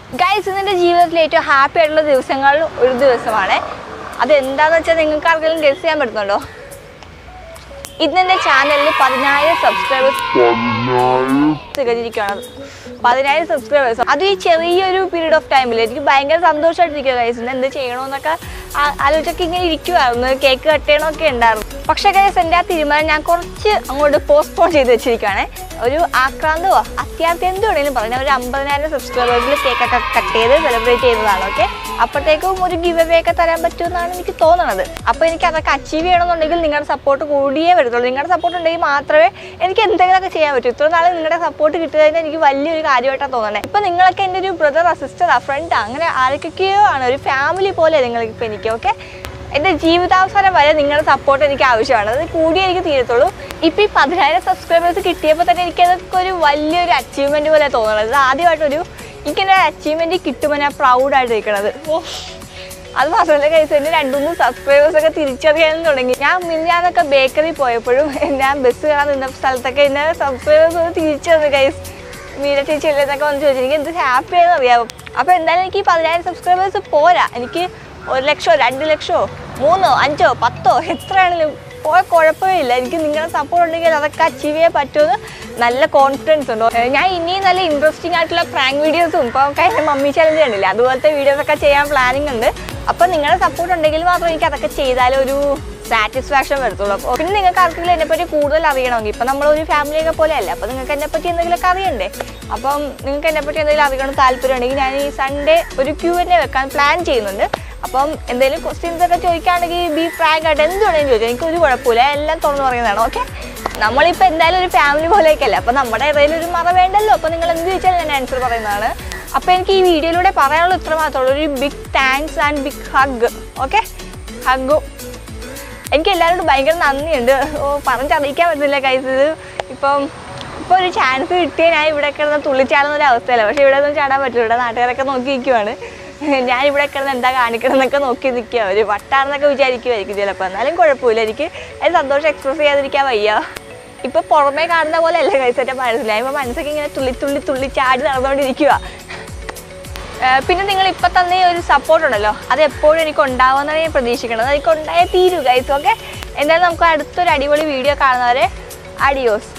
guys ഇന്നെൻ്റെ ജീവിതത്തിലെ ഏറ്റവും ഹാപ്പി ആയിട്ടുള്ള ദിവസങ്ങളിൽ ഒരു ദിവസമാണ് അതെന്താന്ന് വെച്ചാൽ നിങ്ങൾക്ക് ആർക്കെങ്കിലും ഗസ് ചെയ്യാൻ പറ്റുന്നുണ്ടോ ഇന്നെൻ്റെ ചാനലിൽ പതിനായിരം സബ്സ്ക്രൈബേഴ്സ് തികഞ്ഞിരിക്കുകയാണ് പതിനായിരം സബ്സ്ക്രൈബേഴ്സ് അത് ഈ ചെറിയൊരു പീരീഡ് ഓഫ് ടൈമിൽ എനിക്ക് ഭയങ്കര സന്തോഷമായിട്ടിരിക്കുക ഗൈസ് ഇന്ന് എന്ത് ചെയ്യണമെന്നൊക്കെ ആ- ആലോചിച്ചൊക്കെ ഇങ്ങനെ ഇരിക്കുവായിരുന്നു കേക്ക് കട്ട് ചെയ്യണമൊക്കെ ഉണ്ടായിരുന്നു പക്ഷേ ഗൈസ് എൻ്റെ ആ തീരുമാനം ഞാൻ കുറച്ച് അങ്ങോട്ട് പോസ്റ്റ്പോൺ ചെയ്ത് വെച്ചിരിക്കുകയാണ് ഒരു ആക്രാന്തമോ അത്യാവശ്യം എന്ത് വേണമെങ്കിലും പറഞ്ഞാൽ ഒരു അമ്പതിനായിരം സബ്സ്ക്രൈബേഴ്സിൽ കേക്കൊക്കെ കട്ട് ചെയ്ത് സെലിബ്രേറ്റ് ചെയ്യുന്നതാണ് ഓക്കെ അപ്പോഴത്തേക്കും ഒരു ഗിവ് അവേ ഒക്കെ തരാൻ പറ്റുമെന്നാണ് എനിക്ക് തോന്നുന്നത് അപ്പോൾ എനിക്ക് അതൊക്കെ അച്ചീവ് ചെയ്യണമെന്നുണ്ടെങ്കിൽ നിങ്ങളുടെ സപ്പോർട്ട് കൂടിയേ വരത്തുള്ളൂ നിങ്ങളുടെ സപ്പോർട്ട് ഉണ്ടെങ്കിൽ മാത്രമേ എനിക്ക് എന്തെങ്കിലുമൊക്കെ ചെയ്യാൻ പറ്റൂ ഇത്ര നാൾ നിങ്ങളുടെ സപ്പോർട്ട് കിട്ടുന്നതിന് എനിക്ക് വലിയൊരു കാര്യമായിട്ടാണ് തോന്നുന്നത് ഇപ്പം നിങ്ങളൊക്കെ എൻ്റെ ഒരു ബ്രദർ സിസ്റ്റർ ഫ്രണ്ട് അങ്ങനെ ആരൊക്കെയോ ആണ് ഒരു ഫാമിലി പോലെ നിങ്ങൾക്ക് ഇപ്പം എനിക്ക് ഓക്കെ എൻ്റെ ജീവിതാവസാനം വരെ നിങ്ങളുടെ സപ്പോർട്ട് എനിക്ക് ആവശ്യമാണ് അത് കൂടിയേ എനിക്ക് തീരത്തുള്ളൂ ഇപ്പം ഈ പതിനായിരം സബ്സ്ക്രൈബേഴ്സ് കിട്ടിയപ്പോൾ തന്നെ എനിക്കതൊക്കെ ഒരു വലിയൊരു അച്ചീവ്മെൻറ്റ് പോലെ തോന്നുന്നത് ഇത് ആദ്യമായിട്ടൊരു എനിക്കൊരു അച്ചീവ്മെൻറ്റ് കിട്ടുമ്പോൾ ഞാൻ പ്രൗഡായിട്ട് ഇരിക്കണത് ഓ അത് മാത്രമല്ല കൈസ് എൻ്റെ രണ്ട് മൂന്ന് സബ്സ്ക്രൈബേഴ്സ് ഒക്കെ തിരിച്ചറിയാൻ തുടങ്ങി ഞാൻ മിന്നാന്നൊക്കെ ബേക്കറി പോയപ്പോഴും ഞാൻ ബസ് കയറാൻ നിന്ന സ്ഥലത്തൊക്കെ എന്നെ സബ്സ്ക്രൈബേഴ്സ് ഒന്ന് തിരിച്ചറിഞ്ഞു കൈസ് മീര ചേച്ചി അല്ലേ എന്നൊക്കെ വന്ന് ചോദിച്ചു എനിക്ക് എന്ത് ഹാപ്പി ആയെന്ന് അറിയാമോ അപ്പോൾ എന്തായാലും എനിക്ക് ഈ പതിനായിരം സബ്സ്ക്രൈബേഴ്സ് പോരാ എനിക്ക് ഒരു ലക്ഷമോ രണ്ട് ലക്ഷമോ മൂന്നോ അഞ്ചോ പത്തോ എത്രയാണെങ്കിലും പോയ കുഴപ്പമില്ല എനിക്ക് നിങ്ങളുടെ സപ്പോർട്ട് ഉണ്ടെങ്കിൽ അതൊക്കെ അച്ചീവ് ചെയ്യാൻ പറ്റുമെന്ന് നല്ല കോൺഫിഡൻസ് ഉണ്ടോ ഞാൻ ഇനിയും നല്ല ഇൻട്രസ്റ്റിംഗ് ആയിട്ടുള്ള പ്രാങ്ക് വീഡിയോസും ഇപ്പോൾ കഴിഞ്ഞ മമ്മി ചലഞ്ച് കണ്ടില്ല അതുപോലത്തെ വീഡിയോസ് ഒക്കെ ചെയ്യാൻ പ്ലാനിങ് ഉണ്ട് അപ്പോൾ നിങ്ങളുടെ സപ്പോർട്ട് ഉണ്ടെങ്കിൽ മാത്രമേ എനിക്ക് അതൊക്കെ ചെയ്താലും ഒരു സാറ്റിസ്ഫാക്ഷൻ വരത്തുള്ളൂ അപ്പോൾ പിന്നെ നിങ്ങൾക്ക് ആർക്കെങ്കിലും എന്നെപ്പറ്റി കൂടുതൽ അറിയണമെങ്കിൽ ഇപ്പം നമ്മളൊരു ഫാമിലിയൊക്കെ പോലെയല്ല അപ്പോൾ നിങ്ങൾക്ക് എന്നെപ്പറ്റി എന്തെങ്കിലുമൊക്കെ അറിയണ്ടേ അപ്പം നിങ്ങൾക്ക് എന്നെപ്പറ്റി എന്തെങ്കിലും അറിയണം താല്പര്യം ഉണ്ടെങ്കിൽ ഞാൻ ഈ സൺഡേ ഒരു ക്യൂ എന്നെ വെക്കാൻ പ്ലാൻ ചെയ്യുന്നുണ്ട് അപ്പം എന്തെങ്കിലും ക്വസ്റ്റ്യൻസ് ഒക്കെ ചോദിക്കുകയാണെങ്കിൽ ബി ഫ്രാങ്ക് ആയിട്ട് എന്ത് വേണമെങ്കിലും ചോദിച്ചാൽ എനിക്ക് ഒരു കുഴപ്പമില്ല എല്ലാം തുറന്നു പറയുന്നതാണ് ഓക്കെ നമ്മളിപ്പോൾ എന്തായാലും ഒരു ഫാമിലി പോലെയൊക്കെയല്ലേ അപ്പോൾ നമ്മുടെ ഇടയിൽ ഒരു മറ വേണ്ടല്ലോ അപ്പോൾ നിങ്ങൾ എന്ത് ചോദിച്ചാലും ഞാൻ ആൻസർ പറയുന്നതാണ് അപ്പോൾ എനിക്ക് ഈ വീഡിയോയിലൂടെ പറയാനുള്ള ഇത്ര മാത്രമേ ഉള്ളൂ ഒരു big thanks and big hug okay ഹഗ്ഗും എനിക്ക് എല്ലാവരോടും ഭയങ്കര നന്ദിയുണ്ട് ഓ പറഞ്ഞറിയിക്കാൻ പറ്റുന്നില്ല കൈസ് ഇത് ഇപ്പം ഇപ്പോൾ ഒരു ചാൻസ് കിട്ടിയ ഞാൻ ഇവിടെ കിടന്ന് തുള്ളിച്ചാടുന്ന ഒരു അവസ്ഥയല്ല പക്ഷേ ഇവിടെ ഒന്നും ചാടാൻ പറ്റില്ല ഇവിടെ നാട്ടുകാരൊക്കെ നോക്കി നിൽക്കുവാണ് ഞാൻ ഇവിടെ കിടന്ന് എന്താ കാണിക്കണം എന്നൊക്കെ നോക്കി നിൽക്കുക ഒരു വട്ടാണെന്നൊക്കെ വിചാരിക്കുമായിരിക്കും ചിലപ്പോൾ എന്നാലും കുഴപ്പമില്ല എനിക്ക് അത് സന്തോഷം എക്സ്പ്രസ് ചെയ്യാതിരിക്കാൻ വയ്യ ഇപ്പൊ പുറമേ കാണുന്ന പോലെ അല്ല കൈസ് എൻ്റെ മനസ്സിലായി ഇപ്പൊ മനസ്സൊക്കെ ഇങ്ങനെ തുള്ളി തുള്ളി തുള്ളി ചാടി നടന്നുകൊണ്ടിരിക്കുക ഏഹ് പിന്നെ നിങ്ങൾ ഇപ്പൊ തന്നെ ഈ ഒരു സപ്പോർട്ട് ഉണ്ടല്ലോ അത് എപ്പോഴും എനിക്ക് ഉണ്ടാവുമെന്നാണ് ഞാൻ പ്രതീക്ഷിക്കുന്നത് എനിക്ക് ഉണ്ടായേ തീരൂ ഗൈസ് ഓക്കെ എന്തായാലും നമുക്ക് അടുത്തൊരു അടിപൊളി വീഡിയോ കാണുന്നവരെ അഡിയോസ്